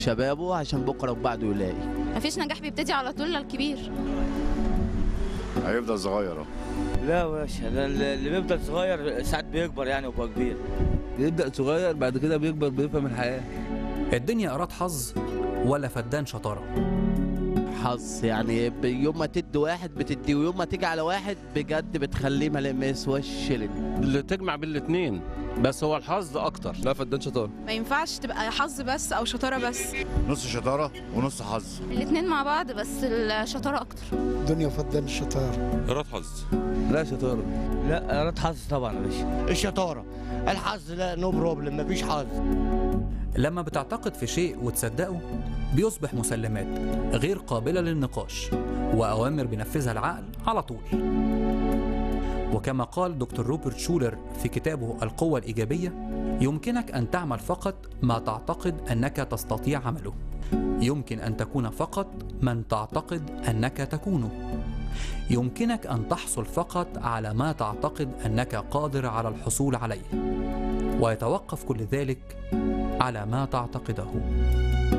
شبابه عشان بكره وبعده يلاقي مفيش نجاح بيبتدي على طول للكبير هيفضل صغير اهو لا يا باشا ده اللي بيفضل صغير ساعات بيكبر يعني ويبقى كبير يبدأ صغير بعد كده بيكبر بيفهم الحياة الدنيا إراد حظ ولا فدان شطارة حظ يعني ب- يوم ما تدي واحد بتدي ويوم ما تيجي على واحد بجد بتخليه ما ما يسواش شيلن اللي تجمع بين الاثنين بس هو الحظ اكتر لا فدان شطار ما ينفعش تبقى حظ بس او شطاره بس نص شطاره ونص حظ الاتنين مع بعض بس الشطارة أكتر دنيا فدان الشطار ايراد حظ لا شطارة لا رد حظ طبعا يا باشا الشطاره الحظ لا نو بروبلم مفيش حظ لما بتعتقد في شيء وتصدقه بيصبح مسلمات غير قابلة للنقاش وأوامر بينفذها العقل على طول وكما قال دكتور روبرت شولر في كتابه القوة الإيجابية يمكنك أن تعمل فقط ما تعتقد أنك تستطيع عمله يمكن أن تكون فقط من تعتقد أنك تكونه يمكنك أن تحصل فقط على ما تعتقد أنك قادر على الحصول عليه ويتوقف كل ذلك على ما تعتقده